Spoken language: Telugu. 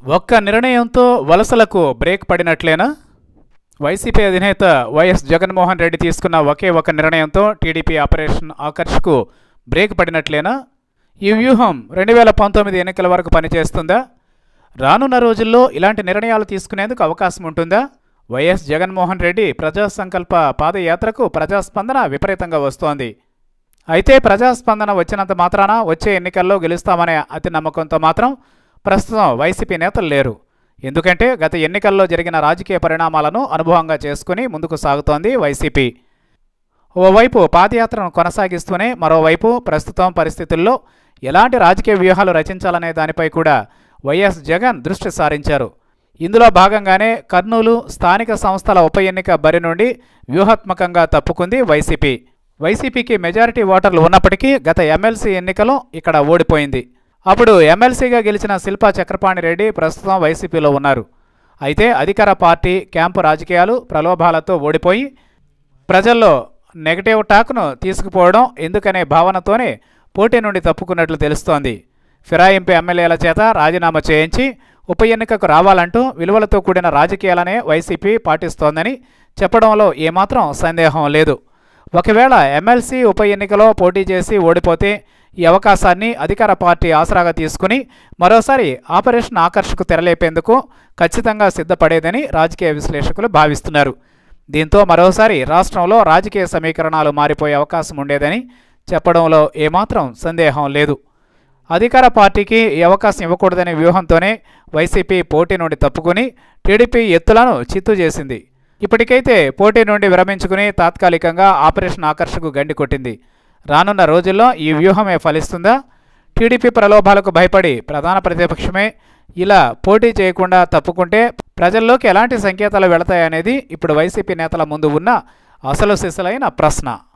ఒక్క నిర్ణయంతో వలసలకు బ్రేక్ పడినట్లేనా వైసీపీ అధినేత వైఎస్ జగన్మోహన్ రెడ్డి తీసుకున్న ఒకే ఒక నిర్ణయంతో టీడీపీ ఆపరేషన్ ఆకర్ష్కు బ్రేక్ పడినట్లేనా ఈ వ్యూహం రెండు వేల పంతొమ్మిది ఎన్నికల వరకు పనిచేస్తుందా రానున్న రోజుల్లో ఇలాంటి నిర్ణయాలు తీసుకునేందుకు అవకాశం ఉంటుందా వైఎస్ జగన్మోహన్ రెడ్డి ప్రజా సంకల్ప పాదయాత్రకు ప్రజాస్పందన విపరీతంగా వస్తోంది అయితే ప్రజాస్పందన వచ్చినంత మాత్రాన వచ్చే ఎన్నికల్లో గెలుస్తామనే అతి నమ్మకంతో మాత్రం ప్రస్తుతం వైసీపీ నేతలు లేరు ఎందుకంటే గత ఎన్నికల్లో జరిగిన రాజకీయ పరిణామాలను అనుభవంగా చేసుకుని ముందుకు సాగుతోంది వైసీపీ ఓవైపు పాదయాత్రను కొనసాగిస్తూనే మరోవైపు ప్రస్తుతం పరిస్థితుల్లో ఎలాంటి రాజకీయ వ్యూహాలు రచించాలనే దానిపై కూడా వైఎస్ జగన్ దృష్టి సారించారు ఇందులో భాగంగానే కర్నూలు స్థానిక సంస్థల ఉప ఎన్నిక బరి నుండి వ్యూహాత్మకంగా తప్పుకుంది వైసీపీ వైసీపీకి మెజారిటీ ఓటర్లు ఉన్నప్పటికీ గత ఎమ్మెల్సీ ఎన్నికలో ఇక్కడ ఓడిపోయింది అప్పుడు ఎమ్మెల్సీగా గెలిచిన శిల్పా చక్రపాణి రెడ్డి ప్రస్తుతం వైసీపీలో ఉన్నారు అయితే అధికార పార్టీ క్యాంపు రాజకీయాలు ప్రలోభాలతో ఓడిపోయి ప్రజల్లో నెగటివ్ టాక్ను తీసుకుపోవడం ఎందుకనే భావనతోనే పోటీ నుండి తప్పుకున్నట్లు తెలుస్తోంది ఫిరాయింపు ఎమ్మెల్యేల చేత రాజీనామా చేయించి ఉప ఎన్నికకు రావాలంటూ విలువలతో కూడిన రాజకీయాలనే వైసీపీ పాటిస్తోందని చెప్పడంలో ఏమాత్రం సందేహం లేదు ఒకవేళ ఎమ్మెల్సీ ఉప ఎన్నికలో పోటీ చేసి ఓడిపోతే ఈ అవకాశాన్ని అధికార పార్టీ ఆసరాగా తీసుకుని మరోసారి ఆపరేషన్ ఆకర్షకు తెరలేపేందుకు ఖచ్చితంగా సిద్ధపడేదని రాజకీయ విశ్లేషకులు భావిస్తున్నారు దీంతో మరోసారి రాష్ట్రంలో రాజకీయ సమీకరణాలు మారిపోయే అవకాశం ఉండేదని చెప్పడంలో ఏమాత్రం సందేహం లేదు అధికార పార్టీకి ఈ అవకాశం ఇవ్వకూడదనే వ్యూహంతోనే వైసీపీ పోటీ నుండి తప్పుకుని టీడీపీ ఎత్తులను చిత్తు చేసింది ఇప్పటికైతే పోటీ నుండి విరమించుకుని తాత్కాలికంగా ఆపరేషన్ ఆకర్షకు గండి కొట్టింది రానున్న రోజుల్లో ఈ వ్యూహమే ఫలిస్తుందా టీడీపీ ప్రలోభాలకు భయపడి ప్రధాన ప్రతిపక్షమే ఇలా పోటీ చేయకుండా తప్పుకుంటే ప్రజల్లోకి ఎలాంటి సంకేతాలు వెళతాయనేది ఇప్పుడు వైసీపీ నేతల ముందు ఉన్న అసలు సిసలైన ప్రశ్న